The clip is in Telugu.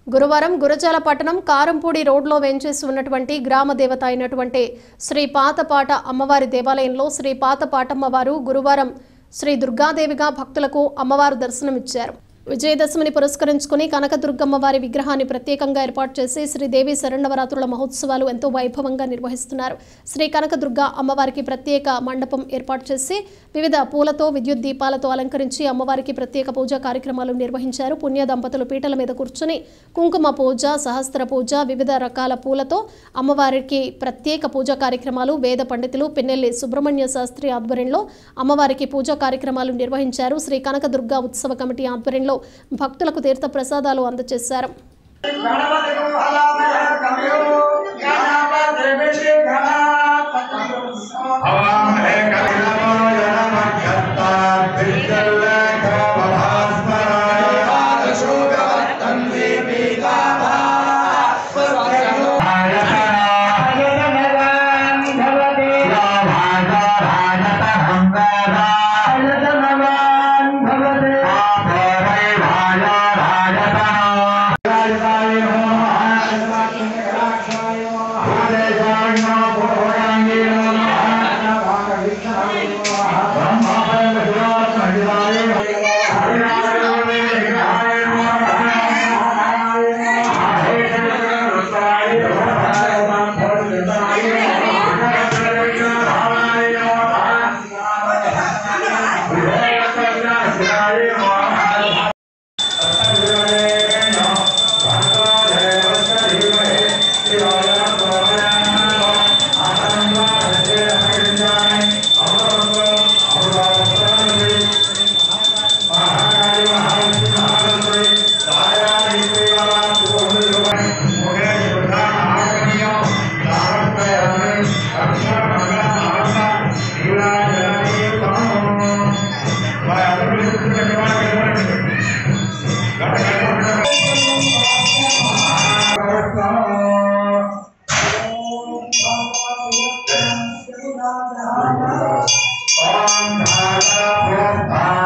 గురువారం గురజాల పట్టణం కారంపూడి రోడ్లో వేంచేసి ఉన్నటువంటి గ్రామ దేవత అయినటువంటి శ్రీ పాతపాట అమ్మవారి దేవాలయంలో శ్రీ పాతపాటమ్మవారు గురువారం శ్రీ దుర్గాదేవిగా భక్తులకు అమ్మవారు దర్శనమిచ్చారు విజయదశమిని పురస్కరించుకుని కనకదుర్గమ్మ వారి విగ్రహాన్ని ప్రత్యేకంగా ఏర్పాటు చేసి శ్రీదేవి శరణవరాత్రుల మహోత్సవాలు ఎంతో వైభవంగా నిర్వహిస్తున్నారు శ్రీ కనకదుర్గ అమ్మవారికి ప్రత్యేక మండపం ఏర్పాటు చేసి వివిధ పూలతో విద్యుత్ దీపాలతో అలంకరించి అమ్మవారికి ప్రత్యేక పూజా కార్యక్రమాలు నిర్వహించారు పుణ్య దంపతులు పీటల మీద కూర్చుని కుంకుమ పూజ సహస్ర పూజ వివిధ రకాల పూలతో అమ్మవారికి ప్రత్యేక పూజా కార్యక్రమాలు వేద పండితులు పిన్నెల్లి సుబ్రహ్మణ్య శాస్త్రి ఆధ్వర్యంలో అమ్మవారికి పూజా కార్యక్రమాలు నిర్వహించారు శ్రీ కనకదుర్గ ఉత్సవ కమిటీ ఆధ్వర్యంలో భక్తులకు తీర్థ ప్రసాదాలు అందజేశారు గణపతికు హలామయ కమయో గణపతిభిషి ఘనాతకం हवामहे कलिनमो जनमध्यस्ता विद्युल्लेख बभास्मराय ఆదశోగవత్తన్వే పీతాభా స్వర్గలో आयतनायतनवान् भवति यो भागराजतहं वेद आयतनवान् भवति आपो वै भायो राजतनो राजताय नमः आदेशान्नो पुरोगाङ्गीनो ఓం భాగవత